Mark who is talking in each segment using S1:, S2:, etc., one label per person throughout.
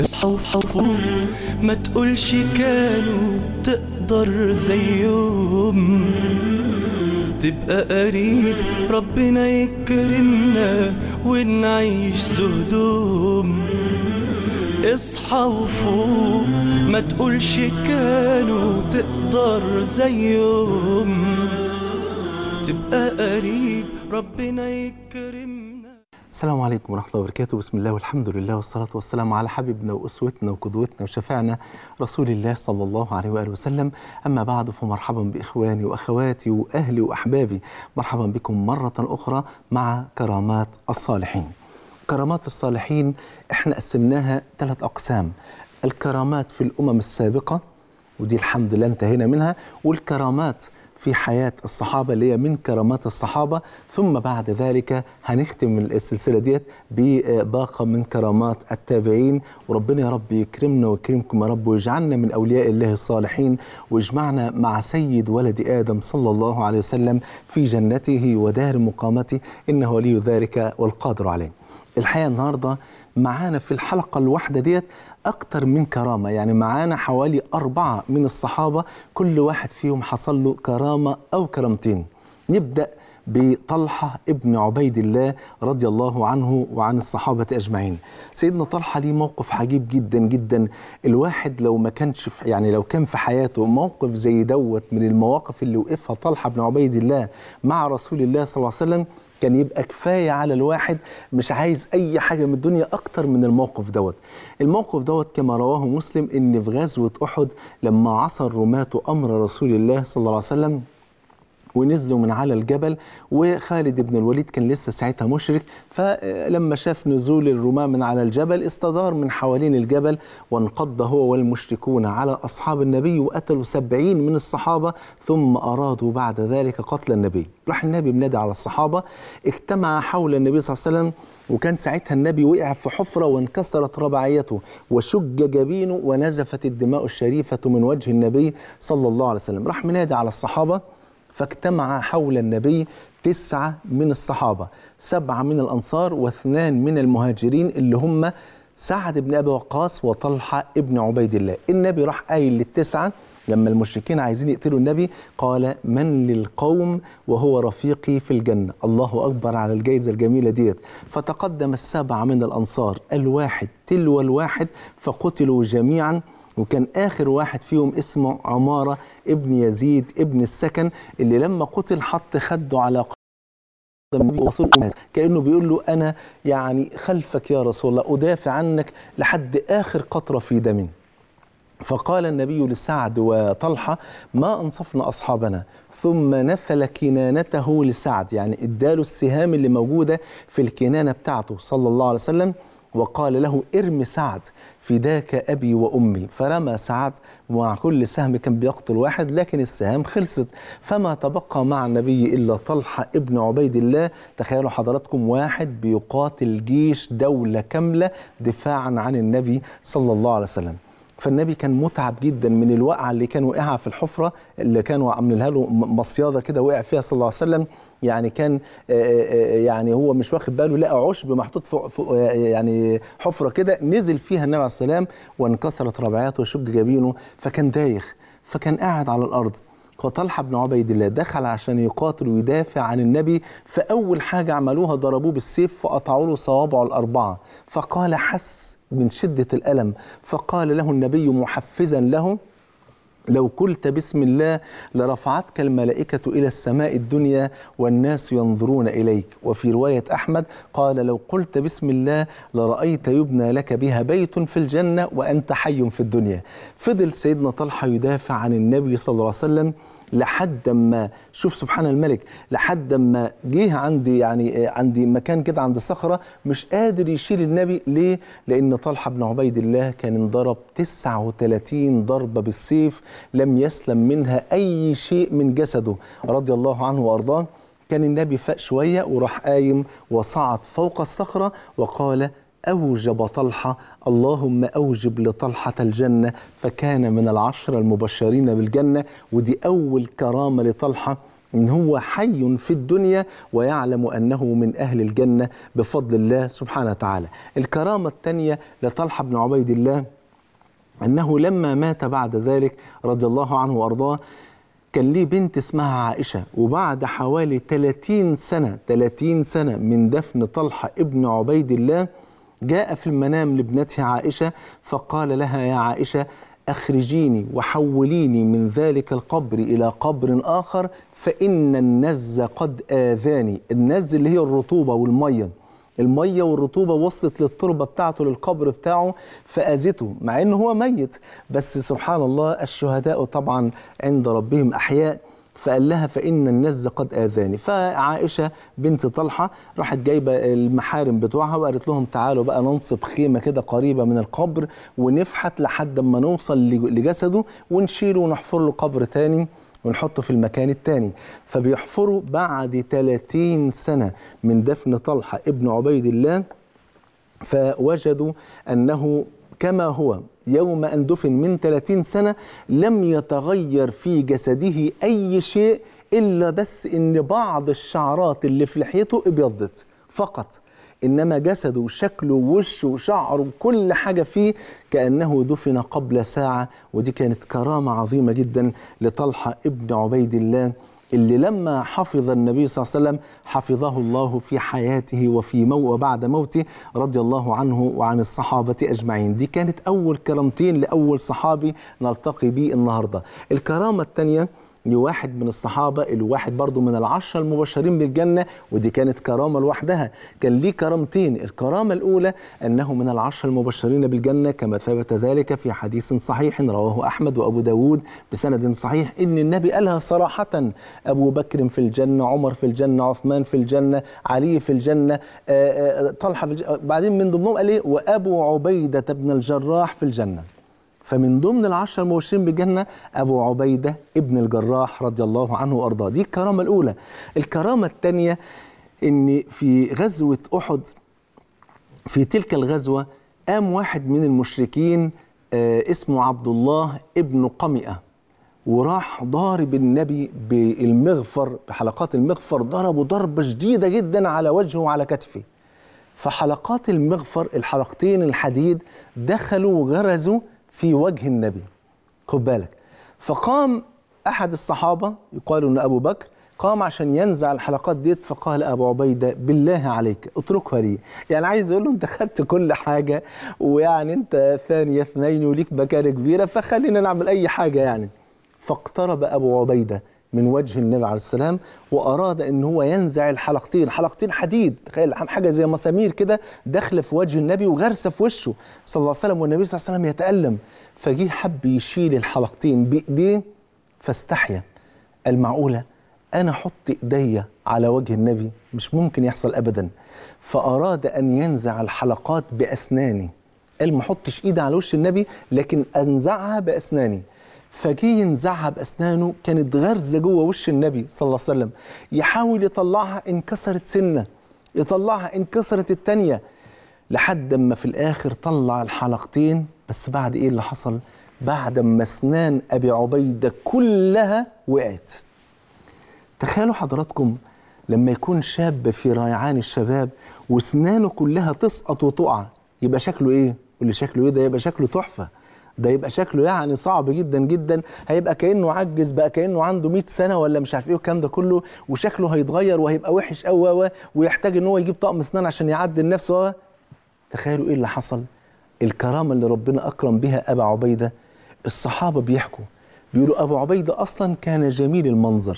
S1: اصحى وفوق ما تقولش كانوا تقدر زيهم تبقى قريب ربنا يكرمنا ونعيش سهدوم اصحى وفوق ما تقولش كانوا تقدر زيهم تبقى قريب ربنا يكرمنا
S2: السلام عليكم ورحمة الله وبركاته بسم الله والحمد لله والصلاة والسلام على حبيبنا وأسوتنا وقدوتنا وشفاعنا رسول الله صلى الله عليه وآله وسلم أما بعد فمرحبا بإخواني وأخواتي وأهلي وأحبابي مرحبا بكم مرة أخرى مع كرامات الصالحين كرامات الصالحين احنا قسمناها ثلاث أقسام الكرامات في الأمم السابقة ودي الحمد لله انتهينا منها والكرامات في حياة الصحابة اللي هي من كرامات الصحابة ثم بعد ذلك هنختم السلسلة ديت بباقة من كرامات التابعين وربنا يا رب يكرمنا ويكرمكم يا رب ويجعلنا من أولياء الله الصالحين ويجمعنا مع سيد ولد آدم صلى الله عليه وسلم في جنته ودار مقامته إنه ولي ذلك والقادر عليه الحقيقة النهاردة معانا في الحلقة الواحدة ديت أكتر من كرامة يعني معانا حوالي أربعة من الصحابة كل واحد فيهم حصل له كرامة أو كرامتين نبدأ بطلحة ابن عبيد الله رضي الله عنه وعن الصحابة أجمعين سيدنا طلحة ليه موقف عجيب جدا جدا الواحد لو ما كانش في يعني لو كان في حياته موقف زي دوت من المواقف اللي وقفها طلحة بن عبيد الله مع رسول الله صلى الله عليه وسلم كان يبقى كفاية على الواحد مش عايز أي حاجة من الدنيا أكتر من الموقف دوت الموقف دوت كما رواه مسلم إن في غزوة أحد لما عصى الرماة أمر رسول الله صلى الله عليه وسلم ونزلوا من على الجبل وخالد بن الوليد كان لسه ساعتها مشرك فلما شاف نزول الرماة من على الجبل استدار من حوالين الجبل وانقض هو والمشركون على أصحاب النبي وقتلوا سبعين من الصحابة ثم أرادوا بعد ذلك قتل النبي راح النبي منادى على الصحابة اجتمع حول النبي صلى الله عليه وسلم وكان ساعتها النبي وقع في حفرة وانكسرت رباعيته وشج جبينه ونزفت الدماء الشريفة من وجه النبي صلى الله عليه وسلم راح منادى على الصحابة فاجتمع حول النبي تسعة من الصحابة سبعة من الأنصار واثنان من المهاجرين اللي هم سعد بن أبي وقاص وطلحة ابن عبيد الله النبي راح قايل للتسعة لما المشركين عايزين يقتلوا النبي قال من للقوم وهو رفيقي في الجنة الله أكبر على الجائزة الجميلة ديت فتقدم السبعة من الأنصار الواحد تلو الواحد فقتلوا جميعا وكان آخر واحد فيهم اسمه عمارة ابن يزيد ابن السكن اللي لما قتل حط خده على رسول كأنه بيقول له أنا يعني خلفك يا رسول الله أدافع عنك لحد آخر قطرة في دمي فقال النبي لسعد وطلحة ما أنصفنا أصحابنا ثم نفل كنانته لسعد يعني اداله السهام اللي موجودة في الكنانة بتاعته صلى الله عليه وسلم وقال له ارم سعد فداك أبي وأمي فرمى سعد ومع كل سهم كان بيقتل واحد لكن السهام خلصت فما تبقى مع النبي إلا طلحة ابن عبيد الله تخيلوا حضراتكم واحد بيقاتل جيش دولة كاملة دفاعا عن النبي صلى الله عليه وسلم فالنبي كان متعب جدا من الوقعه اللي كان وقعها في الحفره اللي كانوا عاملينها له مصياده كده وقع فيها صلى الله عليه وسلم يعني كان يعني هو مش واخد باله لقى عشب محطوط فوق يعني حفره كده نزل فيها النبي عليه السلام وانكسرت رباعياته وشج جبينه فكان دايخ فكان قاعد على الارض وطلحه بن عبيد الله دخل عشان يقاتل ويدافع عن النبي فاول حاجه عملوها ضربوه بالسيف فقطعوا له صوابعه الاربعه فقال حس من شده الالم فقال له النبي محفزا له لو قلت بسم الله لرفعتك الملائكة إلى السماء الدنيا والناس ينظرون إليك وفي رواية أحمد قال لو قلت بسم الله لرأيت يبنى لك بها بيت في الجنة وأنت حي في الدنيا فضل سيدنا طلحة يدافع عن النبي صلى الله عليه وسلم لحد ما شوف سبحان الملك لحد ما جه عندي يعني عندي مكان كده عند الصخره مش قادر يشيل النبي ليه؟ لان طلحه بن عبيد الله كان انضرب 39 ضربه بالسيف لم يسلم منها اي شيء من جسده رضي الله عنه وارضاه كان النبي فاق شويه وراح قايم وصعد فوق الصخره وقال أوجب طلحة اللهم أوجب لطلحة الجنة فكان من العشرة المبشرين بالجنة ودي أول كرامة لطلحة ان هو حي في الدنيا ويعلم انه من اهل الجنه بفضل الله سبحانه وتعالى. الكرامه الثانيه لطلحه بن عبيد الله انه لما مات بعد ذلك رضي الله عنه وارضاه كان ليه بنت اسمها عائشه وبعد حوالي 30 سنه 30 سنه من دفن طلحه ابن عبيد الله جاء في المنام لابنته عائشه فقال لها يا عائشه اخرجيني وحوليني من ذلك القبر الى قبر اخر فان النز قد اذاني النز اللي هي الرطوبه والميه الميه والرطوبه وصلت للتربه بتاعته للقبر بتاعه فاذته مع انه هو ميت بس سبحان الله الشهداء طبعا عند ربهم احياء فقال لها فإن النز قد آذاني فعائشة بنت طلحة راحت جايبة المحارم بتوعها وقالت لهم تعالوا بقى ننصب خيمة كده قريبة من القبر ونفحت لحد ما نوصل لجسده ونشيله ونحفر له قبر تاني ونحطه في المكان التاني فبيحفروا بعد 30 سنة من دفن طلحة ابن عبيد الله فوجدوا أنه كما هو يوم أن دفن من 30 سنة لم يتغير في جسده أي شيء إلا بس إن بعض الشعرات اللي في لحيته ابيضت فقط إنما جسده وشكله ووشه وشعره وكل حاجة فيه كأنه دفن قبل ساعة ودي كانت كرامة عظيمة جدا لطلحة ابن عبيد الله اللي لما حفظ النبي صلى الله عليه وسلم حفظه الله في حياته وفي مو وبعد موته رضي الله عنه وعن الصحابة أجمعين دي كانت أول كرامتين لأول صحابي نلتقي به النهاردة الكرامة الثانية لواحد من الصحابة الواحد برضو من العشرة المبشرين بالجنة ودي كانت كرامة لوحدها كان ليه كرامتين الكرامة الأولى أنه من العشرة المبشرين بالجنة كما ثبت ذلك في حديث صحيح رواه أحمد وأبو داود بسند صحيح إن النبي قالها صراحة أبو بكر في الجنة عمر في الجنة عثمان في الجنة علي في الجنة آآ آآ طلحة في الجنة بعدين من ضمنهم قال إيه وأبو عبيدة بن الجراح في الجنة فمن ضمن العشرة المبشرين بالجنة أبو عبيدة ابن الجراح رضي الله عنه وأرضاه دي الكرامة الأولى الكرامة الثانية إن في غزوة أحد في تلك الغزوة قام واحد من المشركين آه اسمه عبد الله ابن قمئة وراح ضارب النبي بالمغفر بحلقات المغفر ضربه ضربة شديدة جدا على وجهه وعلى كتفه فحلقات المغفر الحلقتين الحديد دخلوا وغرزوا في وجه النبي خد بالك فقام احد الصحابه يقال ان ابو بكر قام عشان ينزع الحلقات ديت فقال ابو عبيده بالله عليك اتركها لي يعني عايز يقول له انت خدت كل حاجه ويعني انت ثانيه اثنين وليك مكانه كبيره فخلينا نعمل اي حاجه يعني فاقترب ابو عبيده من وجه النبي عليه السلام واراد ان هو ينزع الحلقتين حلقتين حديد تخيل حاجه زي مسامير كده داخله في وجه النبي وغرسه في وشه صلى الله عليه وسلم والنبي صلى الله عليه وسلم يتالم فجه حب يشيل الحلقتين بايديه فاستحيا المعقوله انا احط ايديا على وجه النبي مش ممكن يحصل ابدا فاراد ان ينزع الحلقات باسناني قال ما احطش ايدي على وش النبي لكن انزعها باسناني فجه ينزعها باسنانه كانت غرزه جوه وش النبي صلى الله عليه وسلم يحاول يطلعها انكسرت سنه يطلعها انكسرت الثانيه لحد ما في الاخر طلع الحلقتين بس بعد ايه اللي حصل بعد ما اسنان ابي عبيده كلها وقعت تخيلوا حضراتكم لما يكون شاب في ريعان الشباب واسنانه كلها تسقط وتقع يبقى شكله ايه واللي شكله ايه ده يبقى شكله تحفه ده يبقى شكله يعني صعب جدا جدا هيبقى كانه عجز بقى كانه عنده 100 سنه ولا مش عارف ايه والكلام ده كله وشكله هيتغير وهيبقى وحش قوي ويحتاج ان هو يجيب طقم اسنان عشان يعدل نفسه تخيلوا ايه اللي حصل الكرامه اللي ربنا اكرم بها ابا عبيده الصحابه بيحكوا بيقولوا ابو عبيده اصلا كان جميل المنظر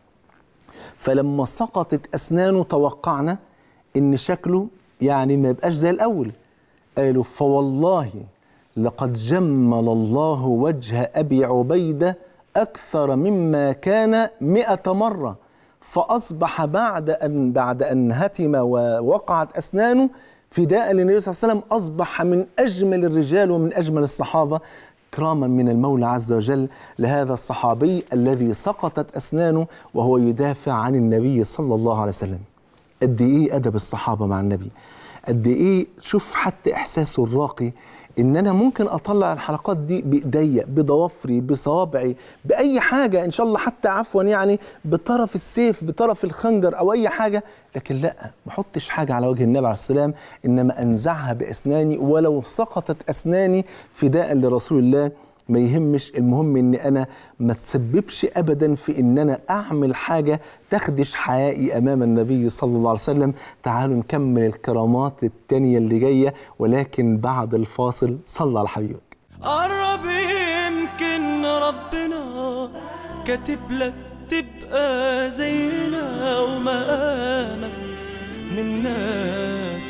S2: فلما سقطت اسنانه توقعنا ان شكله يعني ما يبقاش زي الاول قالوا فوالله لقد جمل الله وجه أبي عبيدة أكثر مما كان مئة مرة فأصبح بعد أن بعد أن هتم ووقعت أسنانه فداء للنبي صلى الله عليه وسلم أصبح من أجمل الرجال ومن أجمل الصحابة إكراما من المولى عز وجل لهذا الصحابي الذي سقطت أسنانه وهو يدافع عن النبي صلى الله عليه وسلم قد إيه أدب الصحابة مع النبي قد إيه شوف حتى إحساسه الراقي ان انا ممكن اطلع الحلقات دي بايديا بضوافري بصوابعي باي حاجه ان شاء الله حتى عفوا يعني بطرف السيف بطرف الخنجر او اي حاجه لكن لا ما احطش حاجه على وجه النبي عليه السلام انما انزعها باسناني ولو سقطت اسناني فداء لرسول الله ما يهمش المهم ان انا ما تسببش ابدا في ان انا اعمل حاجه تخدش حيائي امام النبي صلى الله عليه وسلم تعالوا نكمل الكرامات التانية اللي جايه ولكن بعد الفاصل صلى على حبيبك
S1: قرب يمكن ربنا كاتب لك تبقى زينا ومقامك من ناس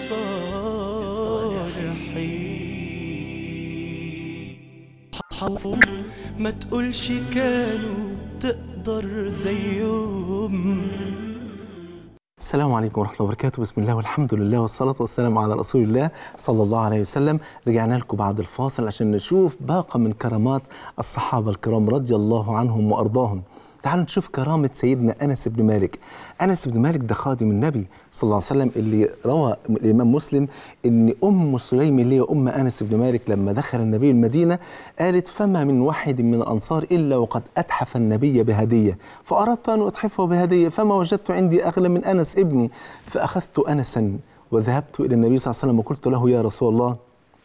S1: الصالحين حظهم ما تقولش كانوا تقدر زيهم
S2: السلام عليكم ورحمة الله وبركاته بسم الله والحمد لله والصلاة والسلام على رسول الله صلى الله عليه وسلم رجعنا لكم بعد الفاصل عشان نشوف باقة من كرامات الصحابة الكرام رضي الله عنهم وأرضاهم تعالوا نشوف كرامة سيدنا أنس بن مالك أنس بن مالك ده خادم النبي صلى الله عليه وسلم اللي روى الإمام مسلم إن أم سليم اللي هي أم أنس بن مالك لما دخل النبي المدينة قالت فما من واحد من الأنصار إلا وقد أتحف النبي بهدية فأردت أن أتحفه بهدية فما وجدت عندي أغلى من أنس ابني فأخذت أنسا وذهبت إلى النبي صلى الله عليه وسلم وقلت له يا رسول الله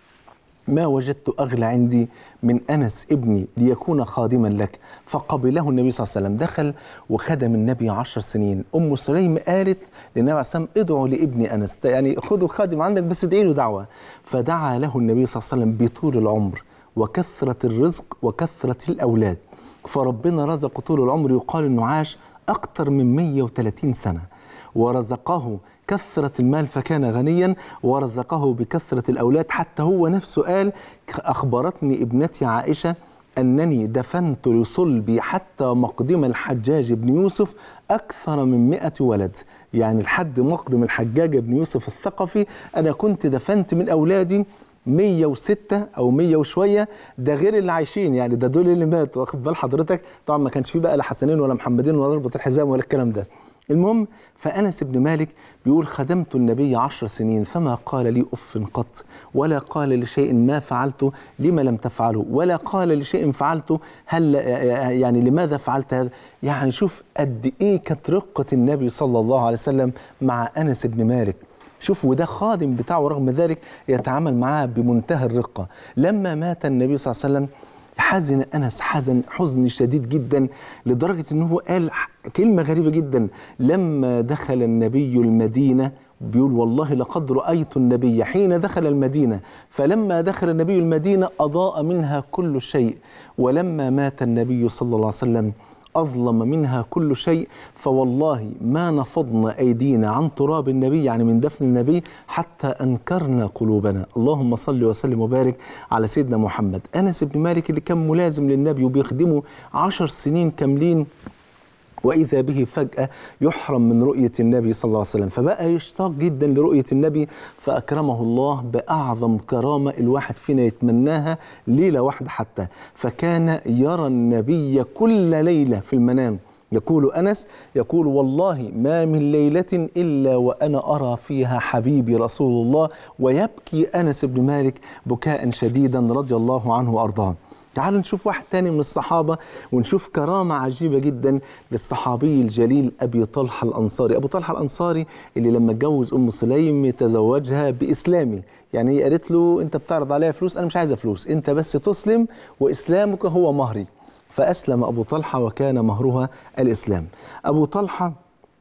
S2: ما وجدت أغلى عندي من أنس ابني ليكون خادما لك فقبله النبي صلى الله عليه وسلم دخل وخدم النبي عشر سنين أم سليم قالت للنبي عليه السلام ادعوا لابني أنس يعني خذوا الخادم عندك بس ادعي له دعوة فدعا له النبي صلى الله عليه وسلم بطول العمر وكثرة الرزق وكثرة الأولاد فربنا رزق طول العمر يقال أنه عاش أكثر من 130 سنة ورزقه كثرة المال فكان غنيا ورزقه بكثرة الأولاد حتى هو نفسه قال أخبرتني ابنتي عائشة أنني دفنت لصلبي حتى مقدم الحجاج بن يوسف أكثر من مئة ولد يعني لحد مقدم الحجاج بن يوسف الثقفي أنا كنت دفنت من أولادي 106 او 100 وشويه ده غير اللي عايشين يعني ده دول اللي ماتوا واخد بال حضرتك طبعا ما كانش فيه بقى لا حسنين ولا محمدين ولا ربط الحزام ولا الكلام ده المهم فأنس بن مالك بيقول خدمت النبي عشر سنين فما قال لي أف قط ولا قال لشيء ما فعلته لما لم تفعله ولا قال لشيء فعلته هل يعني لماذا فعلت هذا يعني شوف قد إيه كانت رقة النبي صلى الله عليه وسلم مع أنس بن مالك شوف وده خادم بتاعه رغم ذلك يتعامل معاه بمنتهى الرقة لما مات النبي صلى الله عليه وسلم حزن انس حزن حزن شديد جدا لدرجه ان هو قال كلمه غريبه جدا لما دخل النبي المدينه بيقول والله لقد رايت النبي حين دخل المدينه فلما دخل النبي المدينه اضاء منها كل شيء ولما مات النبي صلى الله عليه وسلم أظلم منها كل شيء فوالله ما نفضنا أيدينا عن تراب النبي يعني من دفن النبي حتى أنكرنا قلوبنا اللهم صل وسلم وبارك على سيدنا محمد أنس بن مالك اللي كان ملازم للنبي وبيخدمه عشر سنين كاملين وإذا به فجأة يحرم من رؤية النبي صلى الله عليه وسلم فبقى يشتاق جدا لرؤية النبي فأكرمه الله بأعظم كرامة الواحد فينا يتمناها ليلة واحدة حتى فكان يرى النبي كل ليلة في المنام يقول أنس يقول والله ما من ليلة إلا وأنا أرى فيها حبيبي رسول الله ويبكي أنس بن مالك بكاء شديدا رضي الله عنه وأرضاه تعالوا نشوف واحد تاني من الصحابة ونشوف كرامة عجيبة جدا للصحابي الجليل أبي طلحة الأنصاري أبو طلحة الأنصاري اللي لما اتجوز أم سليم تزوجها بإسلامي يعني هي قالت له أنت بتعرض عليا فلوس أنا مش عايزة فلوس أنت بس تسلم وإسلامك هو مهري فأسلم أبو طلحة وكان مهرها الإسلام أبو طلحة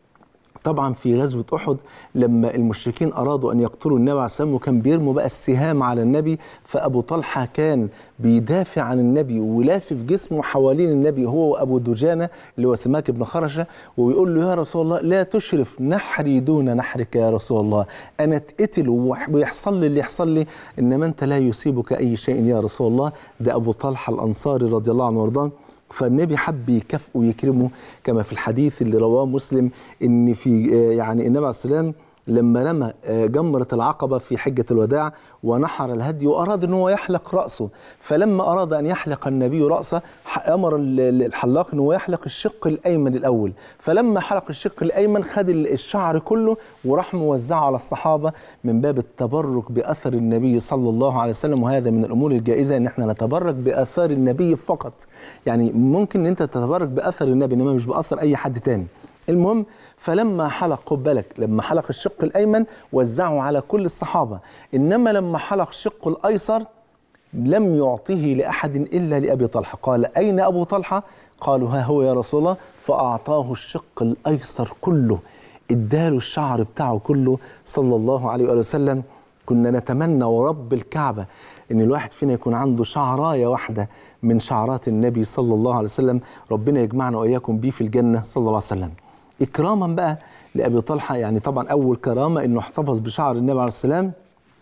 S2: طبعا في غزوة أحد لما المشركين أرادوا أن يقتلوا النبي عليه السلام وكان بيرموا بقى السهام على النبي فأبو طلحة كان بيدافع عن النبي ولافف جسمه حوالين النبي هو وأبو دجانة اللي هو سماك بن خرشة ويقول له يا رسول الله لا تشرف نحري دون نحرك يا رسول الله أنا اتقتل ويحصل لي اللي يحصل لي إنما أنت لا يصيبك أي شيء يا رسول الله ده أبو طلحة الأنصاري رضي الله عنه وارضاه فالنبي حب يكافئه ويكرمه كما في الحديث اللي رواه مسلم ان في يعني النبي عليه السلام لما رمى آه، جمرة العقبة في حجة الوداع ونحر الهدي وأراد أن هو يحلق رأسه فلما أراد أن يحلق النبي رأسه ح- أمر ال- ال- الحلاق أن هو يحلق الشق الأيمن الأول فلما حلق الشق الأيمن خد ال- الشعر كله وراح موزعه على الصحابة من باب التبرك بأثر النبي صلى الله عليه وسلم وهذا من الأمور الجائزة أن احنا نتبرك بأثار النبي فقط يعني ممكن أن أنت تتبرك بأثر النبي إنما مش بأثر أي حد تاني المهم فلما حلق خد بالك لما حلق الشق الايمن وزعه على كل الصحابه انما لما حلق الشق الايسر لم يعطه لاحد الا لابي طلحه قال اين ابو طلحه قالوا ها هو يا رسول الله فاعطاه الشق الايسر كله اداله الشعر بتاعه كله صلى الله عليه وآله وسلم كنا نتمنى ورب الكعبه ان الواحد فينا يكون عنده شعرايه واحده من شعرات النبي صلى الله عليه وسلم ربنا يجمعنا واياكم بيه في الجنه صلى الله عليه وسلم اكراما بقى لابي طلحه يعني طبعا اول كرامه انه احتفظ بشعر النبي عليه السلام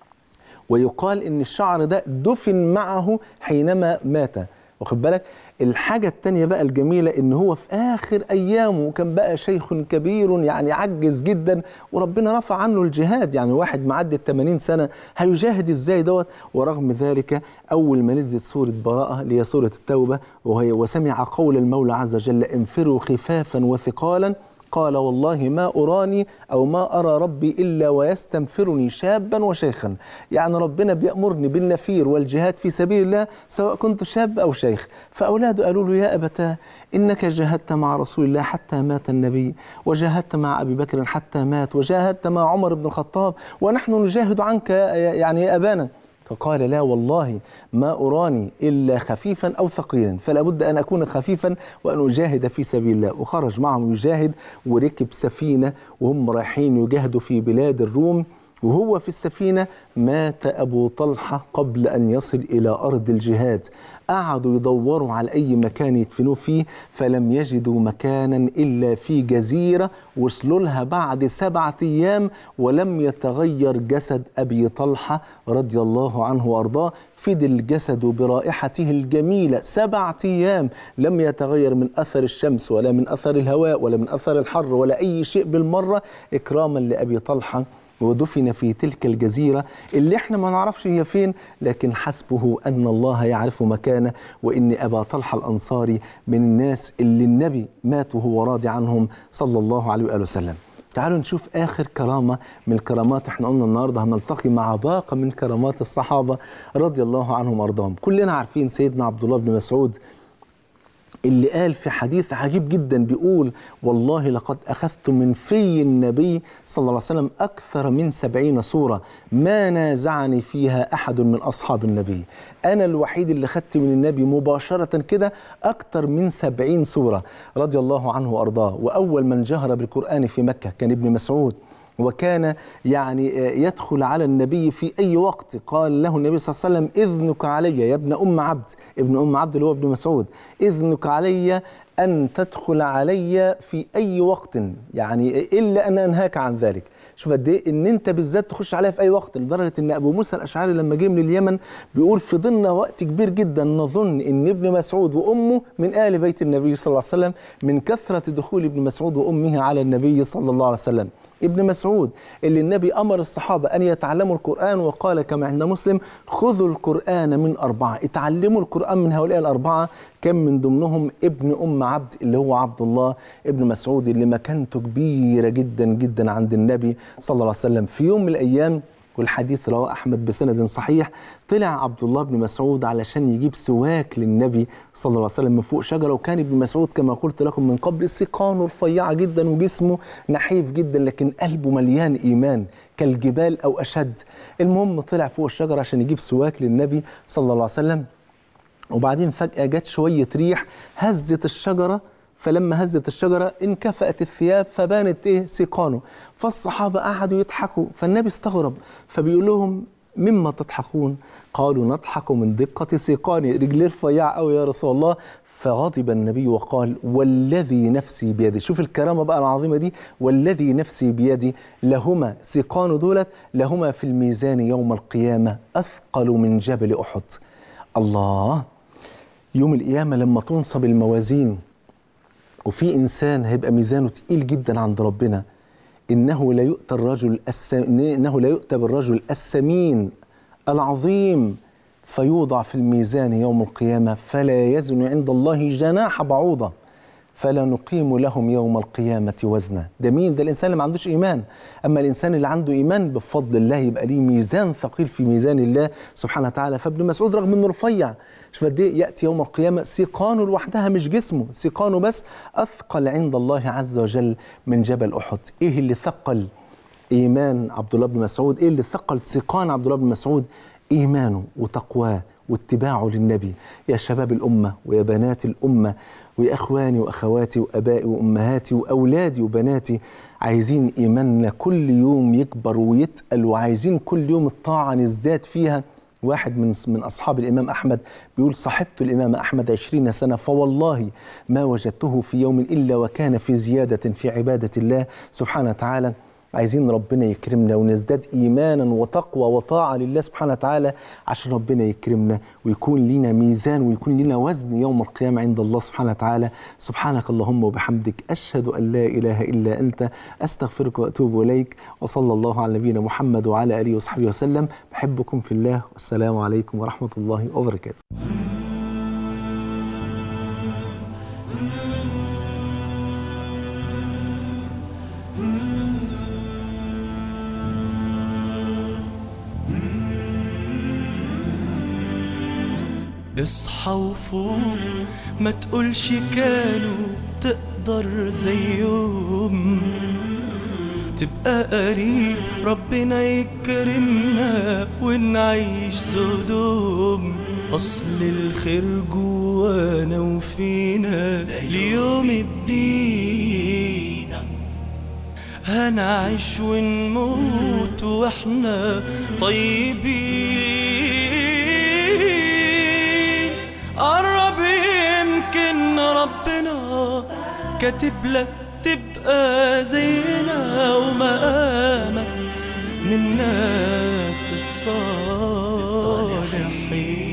S2: ويقال ان الشعر ده دفن معه حينما مات واخد بالك الحاجة التانية بقى الجميلة ان هو في اخر ايامه كان بقى شيخ كبير يعني عجز جدا وربنا رفع عنه الجهاد يعني واحد معدي ال 80 سنة هيجاهد ازاي دوت ورغم ذلك اول ما نزلت سورة براءة اللي هي سورة التوبة وهي وسمع قول المولى عز وجل انفروا خفافا وثقالا قال والله ما أراني أو ما أرى ربي إلا ويستنفرني شابا وشيخا يعني ربنا بيأمرني بالنفير والجهاد في سبيل الله سواء كنت شاب أو شيخ فأولاده قالوا له يا أبتاه إنك جاهدت مع رسول الله حتى مات النبي وجاهدت مع أبي بكر حتى مات وجاهدت مع عمر بن الخطاب ونحن نجاهد عنك يا- يعني يا أبانا فقال لا والله ما أراني إلا خفيفا أو ثقيلا فلا بد أن أكون خفيفا وأن أجاهد في سبيل الله وخرج معهم يجاهد وركب سفينة وهم رايحين يجاهدوا في بلاد الروم وهو في السفينة مات أبو طلحة قبل أن يصل إلى أرض الجهاد قعدوا يدوروا على أي مكان يدفنوه فيه فلم يجدوا مكانا إلا في جزيرة وصلوا لها بعد سبعة أيام ولم يتغير جسد أبي طلحة رضي الله عنه وأرضاه فضل جسده برائحته الجميلة سبعة أيام لم يتغير من أثر الشمس ولا من أثر الهواء ولا من أثر الحر ولا أي شيء بالمرة إكراما لأبي طلحة ودفن في تلك الجزيرة اللي احنا ما نعرفش هي فين لكن حسبه أن الله يعرف مكانه وإن أبا طلحة الأنصاري من الناس اللي النبي مات وهو راضي عنهم صلى الله عليه وآله وسلم تعالوا نشوف آخر كرامة من الكرامات احنا قلنا النهاردة هنلتقي مع باقة من كرامات الصحابة رضي الله عنهم وأرضاهم كلنا عارفين سيدنا عبد الله بن مسعود اللي قال في حديث عجيب جدا بيقول والله لقد أخذت من في النبي صلى الله عليه وسلم أكثر من سبعين سورة ما نازعني فيها أحد من أصحاب النبي أنا الوحيد اللي خدت من النبي مباشرة كده أكثر من سبعين سورة رضي الله عنه وأرضاه وأول من جهر بالقرآن في مكة كان ابن مسعود وكان يعني يدخل على النبي في أي وقت قال له النبي صلى الله عليه وسلم إذنك علي يا ابن أم عبد ابن أم عبد اللي هو ابن مسعود إذنك علي أن تدخل علي في أي وقت يعني إلا أن أنهاك عن ذلك شوف قد ايه ان انت بالذات تخش عليها في اي وقت لدرجه ان ابو موسى الاشعري لما جه من اليمن بيقول فضلنا وقت كبير جدا نظن ان ابن مسعود وامه من ال بيت النبي صلى الله عليه وسلم من كثره دخول ابن مسعود وامه على النبي صلى الله عليه وسلم ابن مسعود اللي النبي امر الصحابه ان يتعلموا القران وقال كما عند مسلم خذوا القران من اربعه اتعلموا القران من هؤلاء الاربعه كان من ضمنهم ابن ام عبد اللي هو عبد الله ابن مسعود اللي مكانته كبيره جدا جدا عند النبي صلى الله عليه وسلم في يوم من الايام والحديث رواه احمد بسند صحيح طلع عبد الله بن مسعود علشان يجيب سواك للنبي صلى الله عليه وسلم من فوق شجره وكان ابن مسعود كما قلت لكم من قبل سيقانه رفيعه جدا وجسمه نحيف جدا لكن قلبه مليان ايمان كالجبال او اشد المهم طلع فوق الشجره عشان يجيب سواك للنبي صلى الله عليه وسلم وبعدين فجاه جت شويه ريح هزت الشجره فلما هزت الشجرة انكفأت الثياب فبانت ايه سيقانه فالصحابة قعدوا يضحكوا فالنبي استغرب فبيقول لهم مما تضحكون قالوا نضحك من دقة سيقاني رجليه رفيعة قوي يا رسول الله فغضب النبي وقال والذي نفسي بيدي شوف الكرامة بقى العظيمة دي والذي نفسي بيدي لهما سيقان دولت لهما في الميزان يوم القيامة أثقل من جبل أحد الله يوم القيامة لما تنصب الموازين وفي انسان هيبقى ميزانه تقيل جدا عند ربنا إنه لا يؤتى الرجل الس... إنه لا يؤتى بالرجل السمين العظيم فيوضع في الميزان يوم القيامة فلا يزن عند الله جناح بعوضة فلا نقيم لهم يوم القيامة وزنا ده مين ده الإنسان اللي ما عندوش إيمان أما الإنسان اللي عنده إيمان بفضل الله يبقى ليه ميزان ثقيل في ميزان الله سبحانه وتعالى فابن مسعود رغم أنه رفيع شوف قد ايه ياتي يوم القيامه سيقانه لوحدها مش جسمه سيقانه بس اثقل عند الله عز وجل من جبل احد ايه اللي ثقل ايمان عبد الله بن مسعود ايه اللي ثقل سيقان عبد الله بن مسعود ايمانه وتقواه واتباعه للنبي يا شباب الامه ويا بنات الامه ويا اخواني واخواتي وابائي وامهاتي واولادي وبناتي عايزين ايماننا كل يوم يكبر ويتقل وعايزين كل يوم الطاعه نزداد فيها واحد من من اصحاب الامام احمد بيقول صاحبت الامام احمد عشرين سنه فوالله ما وجدته في يوم الا وكان في زياده في عباده الله سبحانه وتعالى عايزين ربنا يكرمنا ونزداد ايمانا وتقوى وطاعه لله سبحانه وتعالى عشان ربنا يكرمنا ويكون لنا ميزان ويكون لنا وزن يوم القيامه عند الله سبحانه وتعالى سبحانك اللهم وبحمدك اشهد ان لا اله الا انت استغفرك واتوب اليك وصلى الله على نبينا محمد وعلى اله وصحبه وسلم بحبكم في الله والسلام عليكم ورحمه الله وبركاته
S1: اصحى وفوق ما تقولش كانوا تقدر زيهم تبقى قريب ربنا يكرمنا ونعيش سدوم أصل الخير جوانا وفينا ليوم الدين هنعيش ونموت واحنا طيبين قرب يمكن ربنا كاتب لك تبقى زينا ومقامك من الناس الصالحين